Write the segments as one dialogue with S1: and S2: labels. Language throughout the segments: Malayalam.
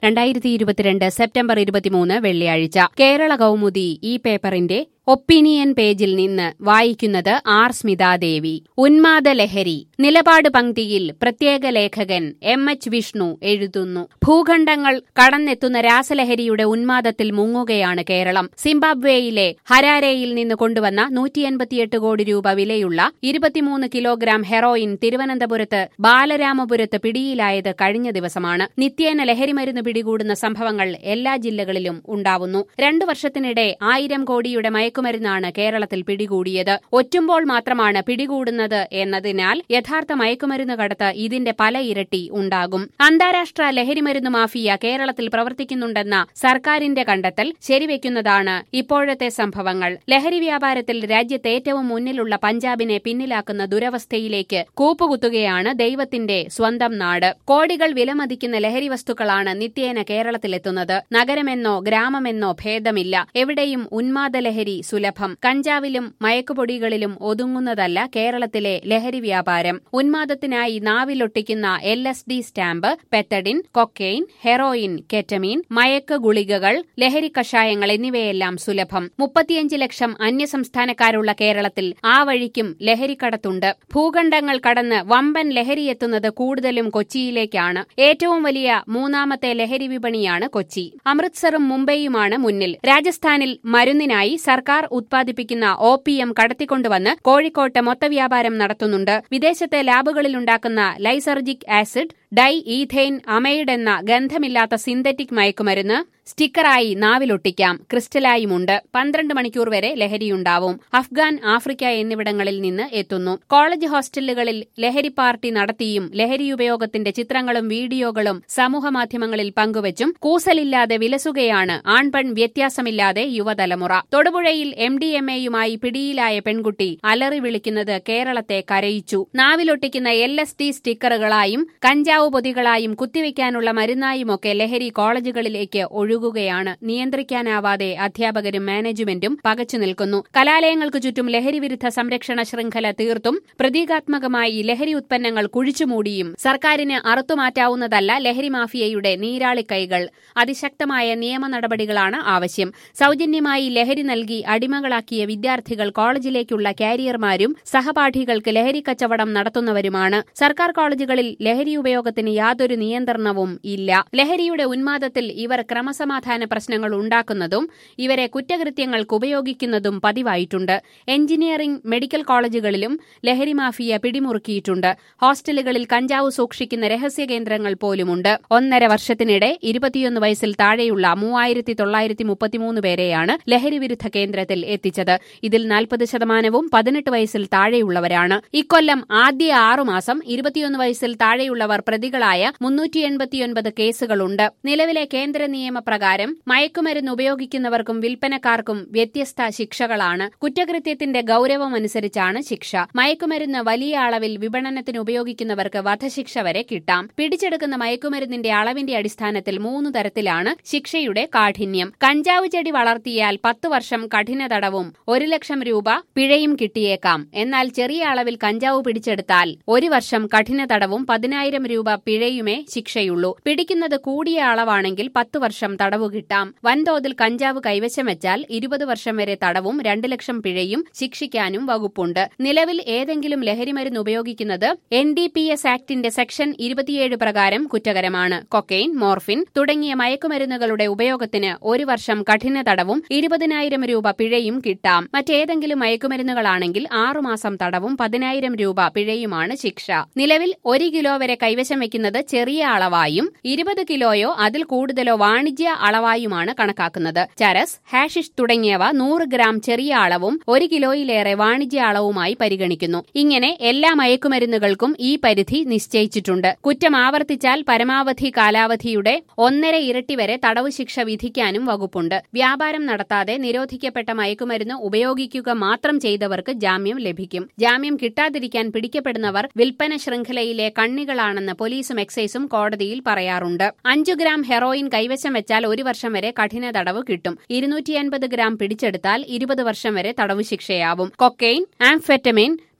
S1: രണ്ടായിരത്തി ഇരുപത്തിരണ്ട് സെപ്റ്റംബർ ഇരുപത്തിമൂന്ന് വെള്ളിയാഴ്ച കേരള കൗമുദി ഈ പേപ്പറിന്റെ ഒപ്പീനിയൻ പേജിൽ നിന്ന് വായിക്കുന്നത് ആർ സ്മിതാദേവി ഉന്മാദ ലഹരി നിലപാട് പങ്ക്തിയിൽ പ്രത്യേക ലേഖകൻ എം എച്ച് വിഷ്ണു എഴുതുന്നു ഭൂഖണ്ഡങ്ങൾ കടന്നെത്തുന്ന രാസലഹരിയുടെ ഉന്മാദത്തിൽ മുങ്ങുകയാണ് കേരളം സിംബാബ്വേയിലെ ഹരാരെയിൽ നിന്ന് കൊണ്ടുവന്ന നൂറ്റിയൻപത്തിയെട്ട് കോടി രൂപ വിലയുള്ള ഇരുപത്തിമൂന്ന് കിലോഗ്രാം ഹെറോയിൻ തിരുവനന്തപുരത്ത് ബാലരാമപുരത്ത് പിടിയിലായത് കഴിഞ്ഞ ദിവസമാണ് നിത്യേന ലഹരിമരുന്ന് പിടികൂടുന്ന സംഭവങ്ങൾ എല്ലാ ജില്ലകളിലും ഉണ്ടാവുന്നു രണ്ടു വർഷത്തിനിടെ ആയിരം കോടിയുടെ മയക്കുമരുന്നാണ് കേരളത്തിൽ പിടികൂടിയത് ഒറ്റുമ്പോൾ മാത്രമാണ് പിടികൂടുന്നത് എന്നതിനാൽ യഥാർത്ഥ മയക്കുമരുന്ന് കടത്ത് ഇതിന്റെ പല ഇരട്ടി ഉണ്ടാകും അന്താരാഷ്ട്ര ലഹരിമരുന്ന് മാഫിയ കേരളത്തിൽ പ്രവർത്തിക്കുന്നുണ്ടെന്ന സർക്കാരിന്റെ കണ്ടെത്തൽ ശരിവെക്കുന്നതാണ് ഇപ്പോഴത്തെ സംഭവങ്ങൾ ലഹരി വ്യാപാരത്തിൽ രാജ്യത്ത് ഏറ്റവും മുന്നിലുള്ള പഞ്ചാബിനെ പിന്നിലാക്കുന്ന ദുരവസ്ഥയിലേക്ക് കൂപ്പുകുത്തുകയാണ് ദൈവത്തിന്റെ സ്വന്തം നാട് കോടികൾ വിലമതിക്കുന്ന ലഹരി വസ്തുക്കളാണ് നിത്യേന കേരളത്തിലെത്തുന്നത് നഗരമെന്നോ ഗ്രാമമെന്നോ ഭേദമില്ല എവിടെയും ഉന്മാദ ലഹരി സുലഭം കഞ്ചാവിലും മയക്കുപൊടികളിലും ഒതുങ്ങുന്നതല്ല കേരളത്തിലെ ലഹരി വ്യാപാരം ഉന്മാദത്തിനായി നാവിലൊട്ടിക്കുന്ന L S D stamp pethidine cocaine heroin ketamine മയക്ക് ഗുളികകൾ ലഹരി കഷായങ്ങൾ എന്നിവയെല്ലാം സുലഭം മുപ്പത്തിയഞ്ച് ലക്ഷം അന്യസംസ്ഥാനക്കാരുള്ള കേരളത്തിൽ ആ വഴിക്കും ലഹരിക്കടത്തുണ്ട് ഭൂഖണ്ഡങ്ങൾ കടന്ന് വമ്പൻ ലഹരി എത്തുന്നത് കൂടുതലും കൊച്ചിയിലേക്കാണ് ഏറ്റവും വലിയ മൂന്നാമത്തെ ലഹരി വിപണിയാണ് കൊച്ചി അമൃത്സറും മുംബൈയുമാണ് മുന്നിൽ രാജസ്ഥാനിൽ മരുന്നിനായി സർക്കാർ ഉത്പാദിപ്പിക്കുന്ന ഒ പി എം കടത്തിക്കൊണ്ടുവന്ന് കോഴിക്കോട്ട് മൊത്തവ്യാപാരം നടത്തുന്നുണ്ട് വിദേശത്തെ ലാബുകളിലുണ്ടാക്കുന്ന lysergic acid diethylamide എന്ന ഗന്ധമില്ലാത്ത സിന്തറ്റിക് മയക്കുമരുന്ന് സ്റ്റിക്കറായി നാവിലൊട്ടിക്കാം ക്രിസ്റ്റലായുമുണ്ട് പന്ത്രണ്ട് മണിക്കൂർ വരെ ലഹരിയുണ്ടാവും അഫ്ഗാൻ ആഫ്രിക്ക എന്നിവിടങ്ങളിൽ നിന്ന് എത്തുന്നു കോളേജ് ഹോസ്റ്റലുകളിൽ ലഹരി പാർട്ടി നടത്തിയും ലഹരി ഉപയോഗത്തിന്റെ ചിത്രങ്ങളും വീഡിയോകളും സമൂഹമാധ്യമങ്ങളിൽ പങ്കുവച്ചും കൂസലില്ലാതെ വിലസുകയാണ് ആൺപെൺ വ്യത്യാസമില്ലാതെ യുവതലമുറ തൊടുപുഴയിൽ എം ഡി എം എയുമായി പിടിയിലായ പെൺകുട്ടി അലറി വിളിക്കുന്നത് കേരളത്തെ കരയിച്ചു നാവിലൊട്ടിക്കുന്ന എൽ എസ് ഡി സ്റ്റിക്കറുകളായും കഞ്ചാവ് പൊതികളായും കുത്തിവെക്കാനുള്ള മരുന്നായുമൊക്കെ ലഹരി കോളേജുകളിലേക്ക് ഒഴുകുകയാണ് നിയന്ത്രിക്കാനാവാതെ അധ്യാപകരും മാനേജ്മെന്റും പകച്ചു നിൽക്കുന്നു കലാലയങ്ങൾക്ക് ചുറ്റും ലഹരിവിരുദ്ധ സംരക്ഷണ ശൃംഖല തീർത്തും പ്രതീകാത്മകമായി ലഹരി ഉത്പന്നങ്ങൾ കുഴിച്ചുമൂടിയും സർക്കാരിന് അറുത്തുമാറ്റാവുന്നതല്ല ലഹരി മാഫിയയുടെ നീരാളിക്കൈകൾ അതിശക്തമായ നിയമ നടപടികളാണ് ആവശ്യം സൌജന്യമായി ലഹരി നൽകി അടിമകളാക്കിയ വിദ്യാർത്ഥികൾ കോളേജിലേക്കുള്ള കാരിയർമാരും സഹപാഠികൾക്ക് ലഹരി കച്ചവടം നടത്തുന്നവരുമാണ് സർക്കാർ കോളേജുകളിൽ ലഹരി ഉപയോഗത്തിന് യാതൊരു നിയന്ത്രണവും ഇല്ല ലഹരിയുടെ ഉന്മാദത്തിൽ ഇവർ ക്രമസമാധാന പ്രശ്നങ്ങൾ ഉണ്ടാക്കുന്നതും ഇവരെ കുറ്റകൃത്യങ്ങൾക്ക് ഉപയോഗിക്കുന്നതും പതിവായിട്ടുണ്ട് എഞ്ചിനീയറിംഗ് മെഡിക്കൽ കോളേജുകളിലും ലഹരി മാഫിയ പിടിമുറുക്കിയിട്ടുണ്ട് ഹോസ്റ്റലുകളിൽ കഞ്ചാവ് സൂക്ഷിക്കുന്ന രഹസ്യ കേന്ദ്രങ്ങൾ പോലുമുണ്ട് ഒന്നര വർഷത്തിനിടെ ഇരുപത്തിയൊന്ന് വയസ്സിൽ താഴെയുള്ള മൂവായിരത്തി തൊള്ളായിരത്തി മുപ്പത്തിമൂന്ന് പേരെയാണ് ലഹരിവിരുദ്ധ കേന്ദ്രത്തിൽ എത്തിച്ചത് ഇതിൽ നാൽപ്പത് ശതമാനവും പതിനെട്ട് വയസ്സിൽ താഴെയുള്ളവരാണ് ഇക്കൊല്ലം ആദ്യ ആറുമാസം ഇരുപത്തിയൊന്ന് വയസ്സിൽ താഴെയുള്ളവർ പ്രതികളായ മുന്നൂറ്റി എൺപത്തിയൊൻപത് കേസുകളുണ്ട് നിലവിലെ കേന്ദ്ര നിയമപ്രകാരം മയക്കുമരുന്ന് ഉപയോഗിക്കുന്നവർക്കും വിൽപ്പനക്കാർക്കും വ്യത്യസ്ത ശിക്ഷകളാണ് കുറ്റകൃത്യത്തിന്റെ ഗൌരവമനുസരിച്ചാണ് ശിക്ഷ മയക്കുമരുന്ന് വലിയ അളവിൽ വിപണനത്തിന് ഉപയോഗിക്കുന്നവർക്ക് വധശിക്ഷ വരെ കിട്ടാം പിടിച്ചെടുക്കുന്ന മയക്കുമരുന്നിന്റെ അളവിന്റെ അടിസ്ഥാനത്തിൽ മൂന്ന് തരത്തിലാണ് ശിക്ഷയുടെ കാഠിന്യം കഞ്ചാവ് ചെടി വളർത്തിയാൽ പത്ത് വർഷം കഠിന തടവും ഒരു ലക്ഷം രൂപ പിഴയും കിട്ടിയേക്കാം എന്നാൽ ചെറിയ അളവിൽ കഞ്ചാവ് പിടിച്ചെടുത്താൽ ഒരു വർഷം കഠിന തടവും പതിനായിരം രൂപ പിഴയുമേ ശിക്ഷയുള്ളൂ പിടിക്കുന്നത് കൂടിയ അളവാണെങ്കിൽ പത്ത് വർഷം തടവു കിട്ടാം വൻതോതിൽ കഞ്ചാവ് കൈവശം വെച്ചാൽ ഇരുപത് വർഷം വരെ തടവും രണ്ട് ലക്ഷം പിഴയും ശിക്ഷിക്കാനും വകുപ്പുണ്ട് നിലവിൽ ഏതെങ്കിലും ലഹരിമരുന്ന് ഉപയോഗിക്കുന്നത് എൻ ഡി പി എസ് ആക്ടിന്റെ സെക്ഷൻ ഇരുപത്തിയേഴ് പ്രകാരം കുറ്റകരമാണ് കൊക്കെയിൻ മോർഫിൻ തുടങ്ങിയ മയക്കുമരുന്നുകളുടെ ഉപയോഗത്തിന് ഒരു വർഷം കഠിന തടവും ഇരുപതിനായിരം രൂപ പിഴയും കിട്ടാം മറ്റേതെങ്കിലും മയക്കുമരുന്നുകളാണെങ്കിൽ ആറുമാസം തടവും പതിനായിരം രൂപ പിഴയുമാണ് ശിക്ഷ നിലവിൽ ഒരു കിലോ വരെ കൈവശം വെക്കുന്നത് ചെറിയ അളവായും ഇരുപത് കിലോയോ അതിൽ കൂടുതലോ വാണിജ്യ അളവായുമാണ് കണക്കാക്കുന്നത് ചരസ് ഹാഷിഷ് തുടങ്ങിയവ നൂറ് ഗ്രാം ചെറിയ അളവും ഒരു കിലോയിലേറെ വാണിജ്യ അളവുമായി പരിഗണിക്കുന്നു ഇങ്ങനെ എല്ലാ മയക്കുമരുന്നുകൾക്കും ഈ പരിധി നിശ്ചയിച്ചിട്ടുണ്ട് കുറ്റം ആവർത്തിച്ചാൽ പരമാവധി കാലാവധിയുടെ ഒന്നര ഇരട്ടി വരെ തടവ് ശിക്ഷ വിധിക്കാനും വകുപ്പുണ്ട് വ്യാപാരം നടത്താതെ നിരോധിക്കപ്പെട്ട മയക്കുമരുന്ന് ഉപയോഗിക്കുക മാത്രം ചെയ്തവർക്ക് ജാമ്യം ലഭിക്കും ജാമ്യം കിട്ടാതിരിക്കാൻ പിടിക്കപ്പെടുന്നവർ വിൽപ്പന ശൃംഖലയിലെ കണ്ണികളാണെന്ന് പോലീസും എക്സൈസും കോടതിയിൽ പറയാറുണ്ട് അഞ്ചു ഗ്രാം ഹെറോയിൻ കൈവശം വെച്ചാൽ ഒരു വർഷം വരെ കഠിന തടവ് കിട്ടും ഇരുന്നൂറ്റി അൻപത് ഗ്രാം പിടിച്ചെടുത്താൽ ഇരുപത് വർഷം വരെ തടവ് ശിക്ഷയാവും കൊക്കെയിൻ ആംഫെറ്റമിൻ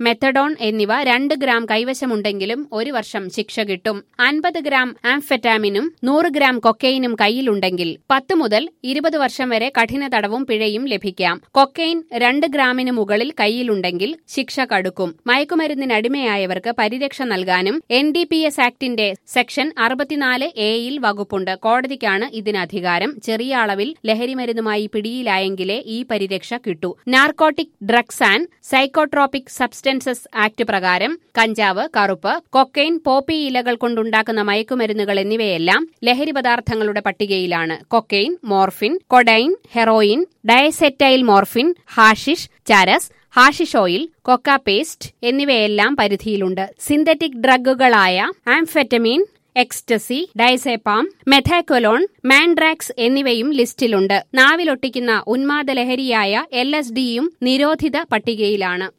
S1: മെത്തഡോൺ എന്നിവ രണ്ട് ഗ്രാം കൈവശമുണ്ടെങ്കിലും ഒരു വർഷം ശിക്ഷ കിട്ടും അൻപത് ഗ്രാം ആംഫെറ്റാമിനും നൂറ് ഗ്രാം കൊക്കെയിനും കയ്യിലുണ്ടെങ്കിൽ പത്ത് മുതൽ ഇരുപത് വർഷം വരെ കഠിന തടവും പിഴയും ലഭിക്കാം കൊക്കെയിൻ രണ്ട് ഗ്രാമിന് മുകളിൽ കയ്യിലുണ്ടെങ്കിൽ ശിക്ഷ കടുക്കും മയക്കുമരുന്നിനടിമയായവർക്ക് പരിരക്ഷ നൽകാനും എൻ ഡി പി എസ് ആക്ടിന്റെ സെക്ഷൻ അറുപത്തിനാല് എയിൽ വകുപ്പുണ്ട് കോടതിക്കാണ് ഇതിന് അധികാരം ചെറിയ അളവിൽ ലഹരിമരുന്നുമായി പിടിയിലായെങ്കിലേ ഈ പരിരക്ഷ കിട്ടൂ narcotic drugs and psychotropic substances act പ്രകാരം കഞ്ചാവ് കറുപ്പ് കൊക്കെയിൻ പോപ്പി ഇലകൾ കൊണ്ടുണ്ടാക്കുന്ന മയക്കുമരുന്നുകൾ എന്നിവയെല്ലാം ലഹരി പദാർത്ഥങ്ങളുടെ പട്ടികയിലാണ് cocaine morphine codeine heroin diacetyl morphine hashish charas hashish oil coca paste എന്നിവയെല്ലാം പരിധിയിലുണ്ട് സിന്തറ്റിക് ഡ്രഗുകളായ ആംഫെറ്റമീൻ എക്സ്റ്റസി ഡൈസെപ്പാം മെഥാക്കൊലോൺ മാൻഡ്രാക്സ് എന്നിവയും ലിസ്റ്റിലുണ്ട് നാവിലൊട്ടിക്കുന്ന ഉന്മാദ ലഹരിയായ എൽ എസ് ഡിയും നിരോധിത പട്ടികയിലാണ്